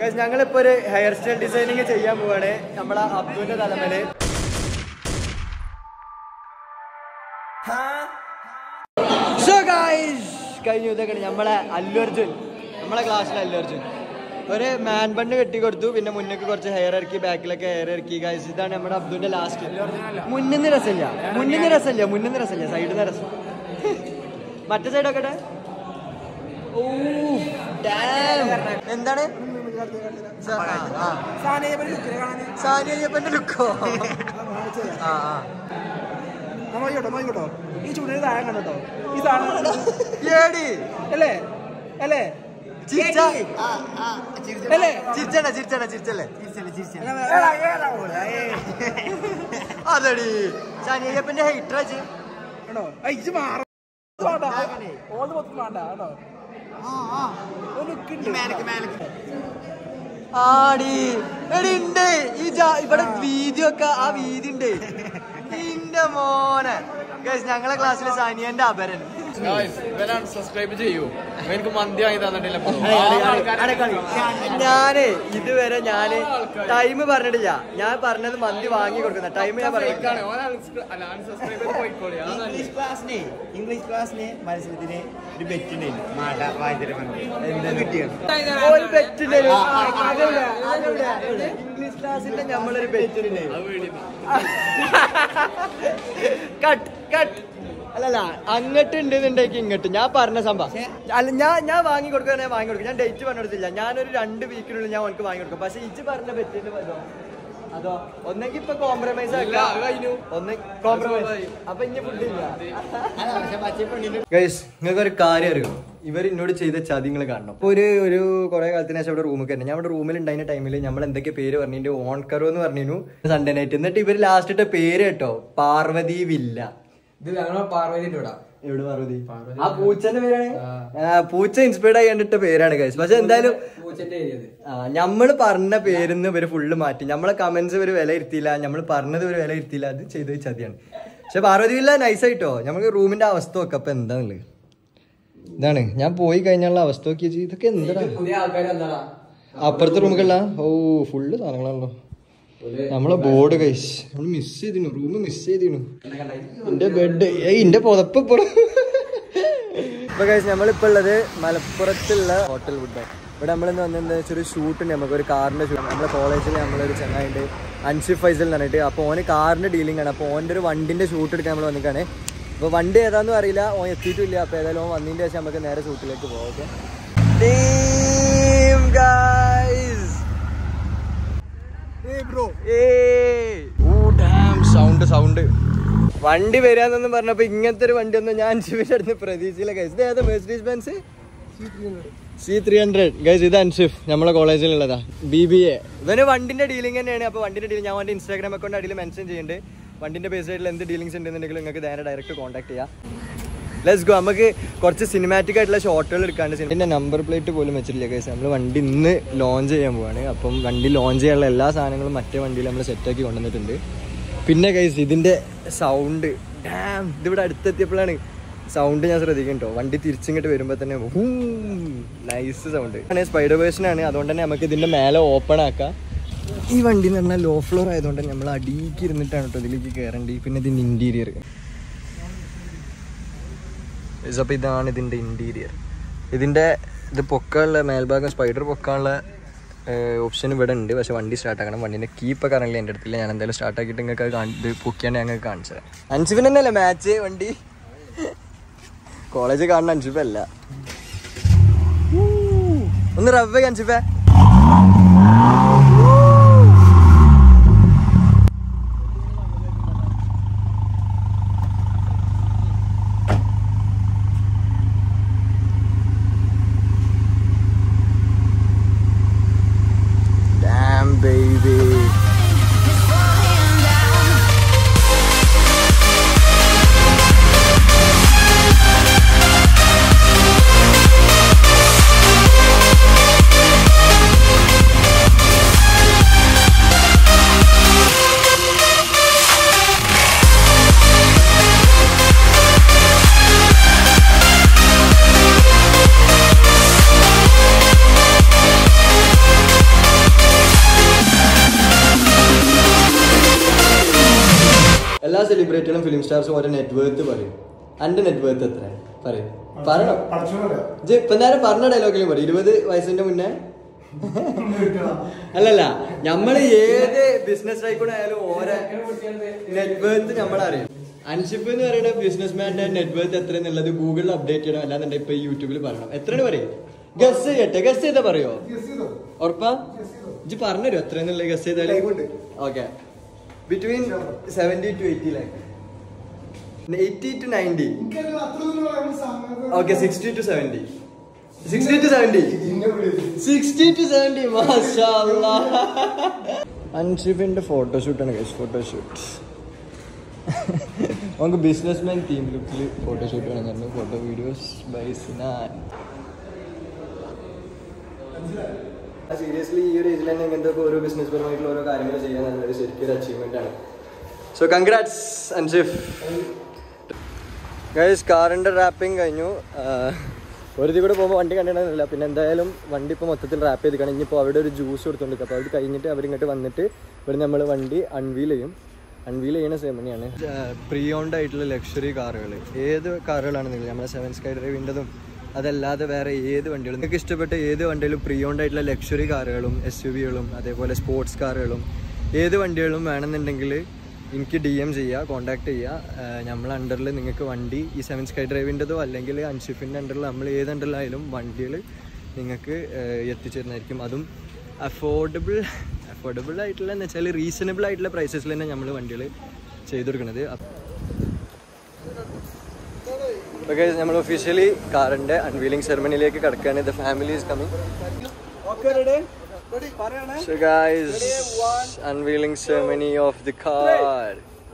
Guys, ഞങ്ങളിപ്പോ ഒരു hair style designing ചെയ്യാൻ പോവാണ് നമ്മളെ അബ്ദുവിന്റെ തലമേല് സോ ഗൈസ് കഴിഞ്ഞു ഇതൊക്കെ നമ്മളെ അല്ലു അർജുൻ നമ്മളെ ക്ലാസ്സിലെ അല്ലു അർജുൻ ഒരു മാൻ ബണ്ണ് കെട്ടി കൊടുത്തു പിന്നെ മുന്നേക്ക് കുറച്ച് ഹെയർ ഇറക്കി ബാക്കിലൊക്കെ ഹെയർ ഇറക്കി ഗൈസ് ഇതാണ് നമ്മുടെ അബ്ദുവിന്റെ ലാസ്റ്റ് മുന്നിന്ന് രസമില്ല മുന്നിന്ന് രസമില്ല മുന്നിന്ന് രസമില്ല സൈഡിൽ നിന്ന് രസം മറ്റേ സൈഡൊക്കെ ഓ damn. എന്താണ് സ- ആ, ആ. സാനിയപ്പന്റെ ലുക്കോ ആ ആ നോക്കിക്കോട്ടോ നോക്കിക്കോട്ടോ ഈ ചൂടിന് താഴെ കണ്ടോ ഈ സാധനം ഏടി അല്ലേ അല്ലേ ചിരിച്ച അല്ലേ ചിരിച്ചണ്ട ചിരിച്ചണ്ട ചിരിച്ചല്ലേ ഏടാ, ഏടാ പോലെ, ഏ. അതടി സാനിയപ്പന്റെ ഹൈറ്റർ വെച്ച് കേട്ടോ അയ്യ മാറ വേണ്ട ഓത് മൊത്തം വേണ്ട കേട്ടോ ഒരു look ഉണ്ട്. ആടി എടി ഉണ്ട് ഈ ജാ- ഇവിടെ വീതി ഒക്കെ ആ വീതി ഉണ്ട് നിന്റെ മോനെ Guys, ഞങ്ങളെ ക്ലാസ്സിലെ സാനിയന്റെ അപരൻ ഇവനാണ് സബ്സ്ക്രൈബ് ചെയ്യൂ എനിക്ക് മന്തി വാങ്ങി തന്നിട്ടില്ല ഞാനേ ഇതുവരെ ഞാന് ടൈം പറഞ്ഞിട്ടില്ല ഞാൻ പറഞ്ഞത് മന്തി വാങ്ങി കൊടുക്കുന്ന ടൈം ഞാൻ പറഞ്ഞു അൺസബ്സ്ക്രൈബ് ചെയ്ത് പോയിക്കോളി അതാണ് ഇംഗ്ലീഷ് ക്ലാസ്സിന് ഇംഗ്ലീഷ് ക്ലാസ്സിന് മത്സരത്തിന് ഒരു ബെറ്റ് ഉണ്ടായിരുന്നു മാട വായ്തര ഒരു ബെറ്റ് ഇംഗ്ലീഷ് ക്ലാസ്സിന്റെ നമ്മളൊരു ബെറ്റ് കട്ട് കട്ട് അല്ലല്ല അങ്ങോട്ട് ഉണ്ടെന്നുണ്ടെങ്കിൽ ഇങ്ങോട്ട് ഞാൻ പറഞ്ഞ സംഭവം അല്ല ഞാൻ ഞാൻ വാങ്ങി കൊടുക്കാൻ വാങ്ങി കൊടുക്കും ഞാൻ ഡേറ്റ് പറഞ്ഞെടുത്തില്ല ഞാനൊരു രണ്ട് വീക്കിനുള്ളിൽ ഞാൻ അവനക്ക് വാങ്ങി കൊടുക്കും പക്ഷെ ഇജ്ജ് പറഞ്ഞ ബെറ്റിന്റെ പറ്റോ അതോ ഒന്നെങ്കിൽ ഇപ്പൊ കോംപ്രമൈസ് ഇല്ല, അത് കഴിഞ്ഞു. ഒന്ന് കോംപ്രമൈസ് അപ്പൊ ഇനി ഫുഡ് ഇല്ല ഗൈസ് നിങ്ങൾക്ക് ഒരു കാര്യം അറിയോ ഇവർ എന്നോട് ചെയ്ത ചതി നിങ്ങൾ കാണണം ഇപ്പൊ ഒരു ഒരു കുറെ കാലത്തിന് ശേഷം ഇവിടെ റൂമിൽ തന്നെ ഞാൻ ഇവിടെ റൂമിൽ ഉണ്ടായിരുന്ന ടൈമിൽ നമ്മൾ എന്തൊക്കെ പേര് പറഞ്ഞു ഓൺ കറോ എന്ന് പറഞ്ഞു സൺഡേ നൈറ്റ് എന്നിട്ട് ഇവർ ലാസ്റ്റ് ഇട്ട പേര് കേട്ടോ പാർവതി വില്ല ഇത് ഞങ്ങൾ പാർവതി ഇടാ എവിടെ പാർവതി ആ പൂച്ചന്റെ പേരാണ് ആ, പൂച്ച ഇൻസ്പയർഡ് ആയി കണ്ടിട്ട പേരാണ് ഗൈസ് പക്ഷെ എന്തായാലും പൂച്ചന്റെ ഏരിയത് ആ നമ്മള് പറഞ്ഞ പേരിന്ന് ഇവര് ഫുള്ള് മാറ്റി നമ്മളെ കമന്റ്സ് ഇവര് വില ഇരുത്തിയില്ല നമ്മൾ പറഞ്ഞത് ഇവര് വില ഇരുത്തിയില്ല അത് ചെയ്തത് ചതിയാണ് പക്ഷെ പാർവതി വില്ല നൈസ് ആയിട്ടോ നമുക്ക് റൂമിന്റെ അവസ്ഥ നോക്കാം അപ്പൊ എന്താന്നുള്ളത് ഇതാണ് ഞാൻ പോയി കഴിഞ്ഞുള്ള അവസ്ഥ നോക്കി ഇതൊക്കെ എന്താ പുതിയ ആൾക്കാർ എന്താടാ അപ്പുറത്തെ റൂമുകളാ ഓ ഫുള്ള് സാധനങ്ങളാണല്ലോ നമ്മളെ ബോർഡ് കഴിച്ച് നമ്മൾ മിസ് ചെയ്തിനു റൂം മിസ് ചെയ്തിനു എന്റെ ബെഡ് ഏയ് എന്റെ പുതപ്പ് ഇപ്പോഴും ഇപ്പൊ കഴിച്ച് നമ്മളിപ്പോ ഉള്ളത് മലപ്പുറത്തുള്ള ഹോട്ടൽ വുഡ് ഇവിടെ നമ്മളിന്ന് വന്നത് ചെറിയ ഷൂട്ട് ഉണ്ട് നമുക്ക് ഒരു കാറിന്റെ ഷൂട്ട് നമ്മുടെ കോളേജിൽ നമ്മളൊരു ചങ്ങായിണ്ട് അൻഷിഫ് ഫൈസൽ എന്ന് പറഞ്ഞിട്ട് അപ്പോൾ ഓന് കാറിന്റെ ഡീലിംഗ് ആണ് അപ്പോൾ ഓൻ്റെ ഒരു വണ്ടിന്റെ ഷൂട്ട് എടുക്കാൻ നമ്മൾ വന്നിക്കാണ് അപ്പോൾ വണ്ടി ഏതാന്ന് അറിയില്ല ഓൻ എത്തിയിട്ടില്ല അപ്പോൾ ഏതായാലും ഓൻ വന്നതിന്റെ ശേഷം നമുക്ക് നേരെ ഷൂട്ടിലേക്ക് പോകാം ഓക്കെ ഗൈസ് സൗണ്ട് സൗണ്ട് വണ്ടി വരാന്നൊന്നും പറഞ്ഞപ്പോ ഇങ്ങനത്തെ ഒരു വണ്ടി ഒന്നും ഞാൻ അൻഷിഫിന്റെ അടുത്ത് പ്രതീക്ഷയില്ല ഗൈസ് ഇത് ഏതാ Mercedes Benz C three hundred guys ഇത് അൻഷിഫ് നമ്മളെ കോളേജിലുള്ളതാ ബി ബി എ ഇവന് വണ്ടിന്റെ ഡീലിംഗ് തന്നെയാണ് അപ്പൊ വണ്ടിന്റെ ഡീലിംഗ് ഞാൻ വണ്ടി ഇൻസ്റ്റാഗ്രാം അക്കൗണ്ട് അടിയിൽ മെൻഷൻ ചെയ്യുന്നുണ്ട് വണ്ടിന്റെ ബേസ് ആയിട്ടുള്ള എന്ത് ഡീലിംഗ്സ് ഉണ്ടെന്നുണ്ടെങ്കിലും നിങ്ങൾക്ക് നേരെ ഡയറക്റ്റ് കോൺടാക്ട് ചെയ്യാം ലെറ്റ്സ് ഗോ നമുക്ക് കുറച്ച് സിനിമാറ്റിക് ആയിട്ടുള്ള ഷോട്ടുകൾ എടുക്കാണ്ട് ഇതിന്റെ നമ്പർ പ്ലേറ്റ് പോലും വെച്ചിട്ടില്ല ഗൈസ് നമ്മൾ വണ്ടി ഇന്ന് ലോഞ്ച് ചെയ്യാൻ പോവാണ് അപ്പം വണ്ടി ലോഞ്ച് ചെയ്യാനുള്ള എല്ലാ സാധനങ്ങളും മറ്റേ വണ്ടിയിൽ നമ്മൾ സെറ്റാക്കി കൊണ്ടുവന്നിട്ടുണ്ട് പിന്നെ ഗൈസ് ഇതിന്റെ സൗണ്ട് ഡാം ഇതിവിടെ അടുത്തെത്തിയപ്പോഴാണ് സൗണ്ട് ഞാൻ ശ്രദ്ധിക്കും കേട്ടോ വണ്ടി തിരിച്ചിങ്ങോട്ട് വരുമ്പോൾ തന്നെ നൈസ് സൗണ്ട് സ്പൈഡർ വേർഷനാണ് അതുകൊണ്ട് തന്നെ നമുക്ക് ഇതിന്റെ മേലെ ഓപ്പൺ ആക്കാം ഈ വണ്ടി എന്ന് പറഞ്ഞാൽ ലോ ഫ്ലോർ ആയതുകൊണ്ട് നമ്മൾ അടിയിക്ക് ഇരുന്നിട്ടാണ് കേട്ടോ ഇതിലേക്ക് കയറേണ്ടി പിന്നെ ഇതിന്റെ ഇന്റീരിയർ അപ്പോൾ ഇതാണ് ഇതിൻ്റെ ഇൻറ്റീരിയർ ഇതിൻ്റെ ഇത് പൊക്കാനുള്ള മേൽഭാഗം സ്പൈഡർ പൊക്കാനുള്ള ഓപ്ഷൻ ഇവിടെ ഉണ്ട് പക്ഷെ വണ്ടി സ്റ്റാർട്ട് ആക്കണം വണ്ടിൻ്റെ കീപ്പ് കറങ്ങില്ല എൻ്റെ അടുത്തില്ല ഞാൻ എന്തായാലും സ്റ്റാർട്ട് ആക്കിയിട്ട് നിങ്ങൾക്ക് അത് കാണി- ഇത് പൊക്കിയാണ് ഞങ്ങൾക്ക് കാണിച്ചത് അൻസിഫിന് തന്നെയല്ലേ മാച്ച് വണ്ടി കോളേജ് കാണുന്ന അൻസിഫല്ല ഒന്ന് റവ്വേ അൻസിഫേ Damn, baby. എല്ലാ സെലിബ്രിറ്റികളും ഫിലിം സ്റ്റാർസും ഓരോ നെറ്റ്വേർത്ത് പറയും എൻ്റെ നെറ്റ്വേർത്ത് എത്ര പറയും പറയണം ഇത് ഇപ്പൊ നേരം പറഞ്ഞ ഡയലോഗിലും പറയും ഇരുപത് വയസ്സിന്റെ മുന്നേ അല്ലല്ല നമ്മള് ഏത് ബിസിനസ് ആയിക്കൂടെ ആയാലും ഓരോ നെറ്റ്വേർത്ത് നമ്മളറിയും അൻഷിപ്പ് എന്ന് പറയുന്ന ബിസിനസ് മാന്റെ നെറ്റ്വേർത്ത് എത്ര എന്നുള്ളത് ഗൂഗിളിൽ അപ്ഡേറ്റ് ചെയ്യണം അല്ലാന്നുണ്ടെങ്കിൽ ഇപ്പൊ യൂട്യൂബിൽ പറയണം എത്രയാണ് പറയും ഗസ് ചെയ്യട്ടെ ഗസ് ചെയ്താ പറയോ ഉറപ്പാ ഇജ്ജ് പറഞ്ഞുതരും എത്ര എന്നുള്ള ഗസ് ചെയ്താല് okay between seventy to eighty lakh eighty to ninety okay sixty to seventy sixty to seventy sixty to seventy അൻഷിഫിന്റെ ഫോട്ടോഷൂട്ടാണ് ഗൈസ് ഫോട്ടോഷൂട്ട് നമുക്ക് ബിസിനസ് മാൻ തീം ലുക്കിൽ ഫോട്ടോഷൂട്ട് വേണമെന്നു photo videos by Sinan seriously ഈ ഒരു ഏജിൽ തന്നെ ഇങ്ങനത്തെ ഒക്കെ ഓരോ ബിസിനസ് പരമായിട്ടുള്ള ഓരോ കാര്യങ്ങൾ ചെയ്യാൻ നല്ലൊരു ശരിക്കും ഒരു അച്ചീവ്മെന്റ് ആണ് സോ കൺഗ്രാറ്റ്സ് അൻഷിഫ് ഗൈസ് കാറിന്റെ റാപ്പിംഗ് കഴിഞ്ഞു ആഹ് ഒരു ഇതിൽ കൂടെ പോകുമ്പോൾ വണ്ടി കണ്ടിട്ടില്ല പിന്നെ എന്തായാലും വണ്ടി ഇപ്പോൾ മൊത്തത്തിൽ റാപ്പ് ചെയ്ത് കാണും ഇനിയിപ്പോൾ അവിടെ ഒരു ജ്യൂസ് കൊടുത്തോണ്ട് അപ്പോൾ അത് കഴിഞ്ഞിട്ട് അവരിങ്ങോട്ട് വന്നിട്ട് ഇവിടെ നമ്മൾ വണ്ടി അൺവീൽ ചെയ്യും അൺവീൽ ചെയ്യുന്ന സെമണിയാണ് പ്രീ ഓൺഡ് ആയിട്ടുള്ള ലക്ഷറി കാറുകൾ ഏത് കാറുകളാണെങ്കിലും നമ്മുടെ സെവൻ സ്കൈ ഡ്രൈവിൻ്റെതും അതല്ലാതെ വേറെ ഏത് വണ്ടികളും നിങ്ങൾക്ക് ഇഷ്ടപ്പെട്ട ഏത് വണ്ടികളും പ്രീ ഓൺഡ് ആയിട്ടുള്ള ലക്ഷറി കാറുകളും എസ് യു വികളും അതേപോലെ സ്പോർട്സ് കാറുകളും ഏത് വണ്ടികളും വേണമെന്നുണ്ടെങ്കിൽ എനിക്ക് ഡി എം ചെയ്യുക കോൺടാക്ട് ചെയ്യുക നമ്മളെ അണ്ടറിൽ നിങ്ങൾക്ക് വണ്ടി ഈ സെവൻ സ്കൈ ഡ്രൈവിൻ്റെതോ അല്ലെങ്കിൽ അൻഷിഫിൻ്റെ അണ്ടറിൽ നമ്മൾ ഏത് അണ്ടറിലായാലും വണ്ടികൾ നിങ്ങൾക്ക് എത്തിച്ചേരുന്നതായിരിക്കും അതും അഫോർഡബിൾ അഫോർഡബിൾ ആയിട്ടുള്ള എന്ന് വെച്ചാൽ റീസണബിൾ ആയിട്ടുള്ള പ്രൈസസിൽ തന്നെ നമ്മൾ വണ്ടികൾ ചെയ്തു കൊടുക്കുന്നത് ഓക്കെ നമ്മൾ ഒഫീഷ്യലി കാറിൻ്റെ അൺവീലിംഗ് സെറമണിയിലേക്ക് കടക്കുകയാണ് the family is coming So guys, unveiling ceremony of the car.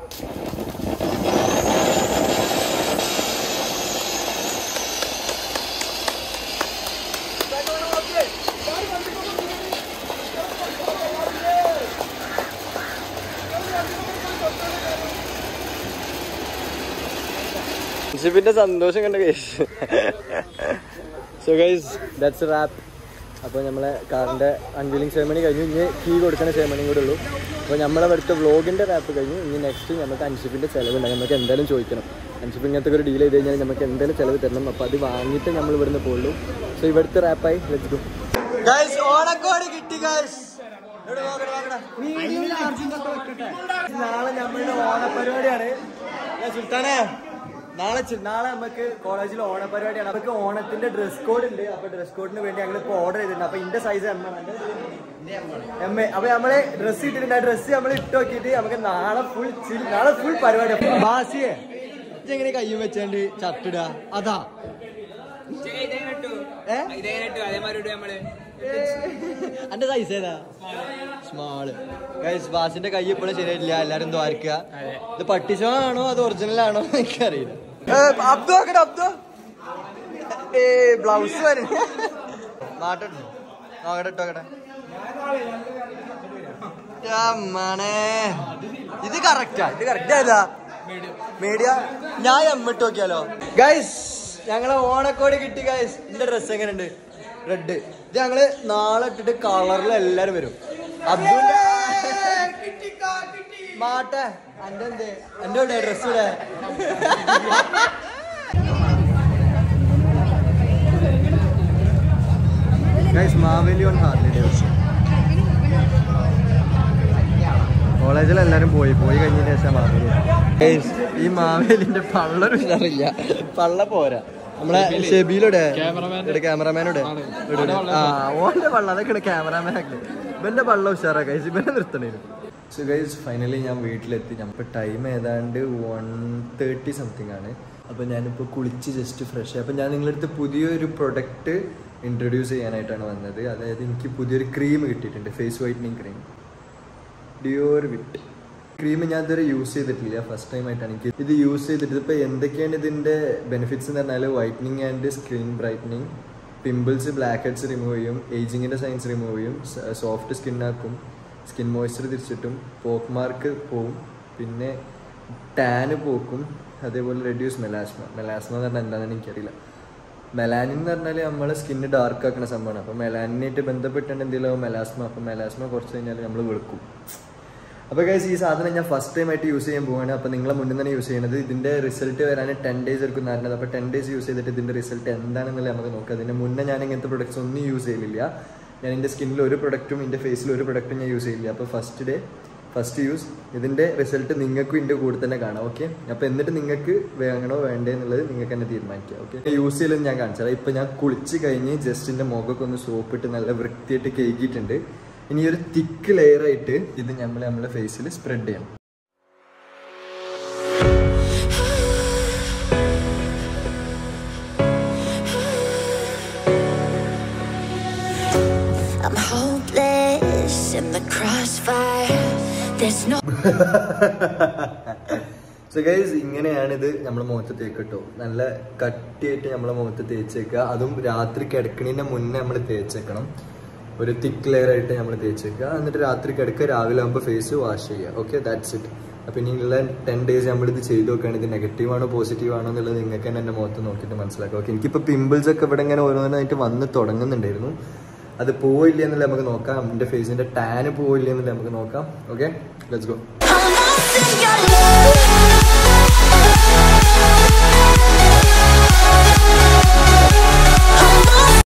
ഷിപ്പിന്റെ സന്തോഷം കണ്ട guys so guys that's wrap അപ്പോൾ നമ്മളെ കാറിൻ്റെ അൺവീലിംഗ് സെറമണി കഴിഞ്ഞു ഇനി കീ കൊടുക്കുന്ന സെറമണിയും കൂടെ ഉള്ളൂ അപ്പോൾ നമ്മളെ അടുത്ത വ്ളോഗിൻ്റെ റാപ്പ് കഴിഞ്ഞു ഇനി നെക്സ്റ്റ് നമുക്ക് അൻഷിപ്പിൻ്റെ ചിലവുണ്ട് നമുക്ക് എന്തായാലും ചോദിക്കണം അൻഷിപ്പ് ഇങ്ങനത്തെ ഒരു ഡീൽ ചെയ്ത് കഴിഞ്ഞാൽ നമുക്ക് എന്തായാലും ചിലവ് തരണം അപ്പോൾ അത് വാങ്ങിയിട്ട് നമ്മൾ ഇവിടുന്ന് പോകുള്ളൂ സോ ഇവിടുത്തെ റാപ്പായി ലഭിക്കും ഗൈസ് ഓണക്കോടി കിട്ടി ഗൈസ് നാളെ നമ്മളുടെ ഓണപരിപാടിയാണ് ഞാൻ സുൽത്താനേ നാളെ ചി- നാളെ നമുക്ക് കോളേജിൽ ഓണപരിപാടിയാണ് നമുക്ക് ഓണത്തിന്റെ ഡ്രസ് കോഡ് ഉണ്ട് അപ്പൊ ഡ്രസ് കോഡിന് വേണ്ടി ഞങ്ങൾ ഇപ്പൊ ഓർഡർ ചെയ്തിട്ടുണ്ട് അപ്പൊ ഇന്റെ സൈസ് എം എം എ അപ്പൊ നമ്മള് ഡ്രസ് ഇട്ടിട്ടുണ്ട് ആ ഡ്രസ് നമ്മൾ ഇട്ട് നോക്കിയിട്ട് നമുക്ക് നാളെ ഫുൾ നാളെ ഫുൾ പരിപാടി ബാസിയെ എങ്ങനെ കയ്യും വെച്ചാണ്ട് ചട്ടിടുക അതാ ഏ എന്റെ സൈസ് ഏതാ സ്മാള് ഗൈസ് ബാസിന്റെ കൈ ഇപ്പോഴും ശരിയായിട്ടില്ല എല്ലാരും ദ്വാരിക്കുക ഇത് പട്ടിഷോ ആണോ അത് ഒറിജിനൽ ആണോ എനിക്കറിയില്ല അബ്ദു നോക്കട്ടെ അബ്ദു ഏ ബ്ലൗസ് വരും മാട്ടുണ്ട് നോക്കട്ടെ ഇട്ടോക്കട്ടെ മണേ ഇത് കറക്റ്റാ ഇത് കറക്റ്റ് ഏതാ മീഡിയ ഞാൻ എമ്മിട്ട് നോക്കിയാലോ ഗൈസ് ഞങ്ങളെ ഓണക്കോടി കിട്ടി ഗൈസ് എന്റെ ഡ്രസ് എങ്ങനെയുണ്ട് റെഡ് ഇത് ഞങ്ങള് നാളെ ഇട്ടിട്ട് കളറിൽ എല്ലാരും വരും അബ്ദുന്റെ മാട്ടെ എന്റെ എന്തേ എന്റെ ഇവിടെ ഡ്രസ് ഇവിടെ guys Maveli on Harley Davidson കോളേജിൽ എല്ലാരും പോയി പോയി കഴിഞ്ഞതിന് ശേഷം മാവേലി ഗൈസ് ഈ മാവേലിന്റെ പള്ളൊരു ഉഷാറില്ല പള്ള പോരാ നമ്മളെ ഷെബിയിലൂടെ ക്യാമറമാനോടെ ആ ഓന്റെ പള്ള അതൊക്കെ ക്യാമറാമാനൊക്കെ ഇവന്റെ പള്ള ഉഷാറാ ഗൈസ് ഇവനെ നിർത്തണേനും സോ ഗൈസ് ഫൈനലി ഞാൻ വീട്ടിലെത്തി ഞമ്മക്ക് ടൈം ഏതാണ്ട് വൺ തേർട്ടി സംതിങ് ആണ് അപ്പോൾ ഞാനിപ്പോൾ കുളിച്ച് ജസ്റ്റ് ഫ്രഷ് അപ്പോൾ ഞാൻ നിങ്ങളടുത്ത് പുതിയൊരു പ്രൊഡക്റ്റ് ഇൻട്രൊഡ്യൂസ് ചെയ്യാനായിട്ടാണ് വന്നത് അതായത് എനിക്ക് പുതിയൊരു ക്രീം കിട്ടിയിട്ടുണ്ട് face whitening cream Dior white cream ഞാൻ ഇതുവരെ യൂസ് ചെയ്തിട്ടില്ല ഫസ്റ്റ് ടൈം ആയിട്ടാണ് എനിക്ക് ഇത് യൂസ് ചെയ്തിട്ട് ഇപ്പോൾ എന്തൊക്കെയാണ് ഇതിൻ്റെ ബെനിഫിറ്റ്സ് എന്ന് പറഞ്ഞാൽ whitening and screen brightening pimples blackheads remove ചെയ്യും ഏജിങ്ങിൻ്റെ സൈൻസ് റിമൂവ് ചെയ്യും സോഫ്റ്റ് സ്കിന്നാക്കും സ്കിൻ മോയ്സ്ചർ തിരിച്ചിട്ടും പോക്ക് മാർക്ക് പോവും പിന്നെ ടാന് പോക്കും അതേപോലെ റെഡ്യൂസ് മെലാസ്മ മെലാസ്മ എന്ന് പറഞ്ഞാൽ എന്താണെന്ന് എനിക്കറിയില്ല മെലാനിൻ എന്ന് പറഞ്ഞാൽ നമ്മളെ സ്കിന്ന് ഡാർക്ക് ആക്കുന്ന സംഭവമാണ് അപ്പോൾ മെലാനിനായിട്ട് ബന്ധപ്പെട്ടാണ് എന്തെങ്കിലും മെലാസ്മ അപ്പോൾ മെലാസ്മ കുറച്ച് കഴിഞ്ഞാൽ നമ്മൾ വെളുക്കും അപ്പോൾ ഗൈസ് ഈ സാധനം ഞാൻ ഫസ്റ്റ് ടൈം ആയിട്ട് യൂസ് ചെയ്യാൻ പോവാണ് അപ്പോൾ നിങ്ങളെ മുന്നിൽ തന്നെ യൂസ് ചെയ്യുന്നത് ഇതിന്റെ റിസൾട്ട് വരാൻ ടെൻ ഡേയ്സ് എടുക്കും പറഞ്ഞത് അപ്പോൾ ടെൻ ഡേയ്സ് യൂസ് ചെയ്തിട്ട് ഇതിന്റെ റിസൾട്ട് എന്താണെന്നുള്ളത് നമുക്ക് നോക്കാം അതിന് മുന്നേ ഞാൻ ഇങ്ങനത്തെ പ്രൊഡക്ട്സ് ഒന്നും യൂസ് ചെയ്യില്ല ഞാൻ എൻ്റെ സ്കിന്നിൽ ഒരു പ്രൊഡക്റ്റും എൻ്റെ ഫേസിൽ ഒരു പ്രൊഡക്റ്റും ഞാൻ യൂസ് ചെയ്യില്ല അപ്പോൾ ഫസ്റ്റ് ഡേ ഫസ്റ്റ് യൂസ് ഇതിന്റെ റിസൾട്ട് നിങ്ങൾക്കും ഇതിന്റെ കൂടെ തന്നെ കാണാം ഓക്കെ അപ്പോൾ എന്നിട്ട് നിങ്ങൾക്ക് വേണോ വേണ്ടേ എന്നുള്ളത് നിങ്ങൾക്ക് തന്നെ തീരുമാനിക്കാം ഓക്കെ യൂസ് ചെയ്യലെന്ന് ഞാൻ കാണിച്ചാൽ ഇപ്പൊ ഞാൻ കുളിച്ച് കഴിഞ്ഞ് ജസ്റ്റ് എൻ്റെ മുഖമൊക്കെ ഒന്ന് സോപ്പിട്ട് നല്ല വൃത്തിയായിട്ട് കേക്കിയിട്ടുണ്ട് ഇനി ഒരു തിക്ക് ലെയർ ആയിട്ട് ഇത് നമ്മൾ നമ്മുടെ ഫേസിൽ സ്പ്രെഡ് ചെയ്യണം I'm hopeless in the crossfire. There's no so guys ഇങ്ങനെയാണ് ഇത് നമ്മളെ മുഖത്ത് തേക്കിട്ടോ നല്ല കട്ടിയായിട്ട് നമ്മളെ മുഖത്ത് തേച്ചേക്കുക അതും രാത്രി കിടക്കണതിന്റെ മുന്നേ നമ്മൾ തേച്ചേക്കണം ഒരു തിക്ക് ലെയർ ആയിട്ട് നമ്മൾ തേച്ചേക്കുക എന്നിട്ട് രാത്രി കിടക്കുക രാവിലെ ആകുമ്പോൾ ഫേസ് വാഷ് ചെയ്യുക ഓക്കെ ദാറ്റ്സ് ഇറ്റ് അപ്പം ഇനിയുള്ള ടെൻ ഡേയ്സ് നമ്മളിത് ചെയ്ത് നോക്കുകയാണ് ഇത് നെഗറ്റീവ് ആണോ പോസിറ്റീവ് ആണോ എന്നുള്ളത് നിങ്ങൾക്ക് തന്നെ എൻ്റെ മുഖത്ത് നോക്കിയിട്ട് മനസ്സിലാക്കാം ഓക്കെ എനിക്കിപ്പോൾ പിമ്പിൾസ് ഒക്കെ ഇവിടെ ഇങ്ങനെ ഓരോന്നായിട്ട് വന്ന് തുടങ്ങുന്നുണ്ടായിരുന്നു അത് പോയില്ല എന്നുള്ളത് നമുക്ക് നോക്കാം എൻ്റെ ഫേസിൻ്റെ ടാന് പോയില്ല എന്നുള്ളത് നമുക്ക് നോക്കാം okay let's go I'm lost in your love.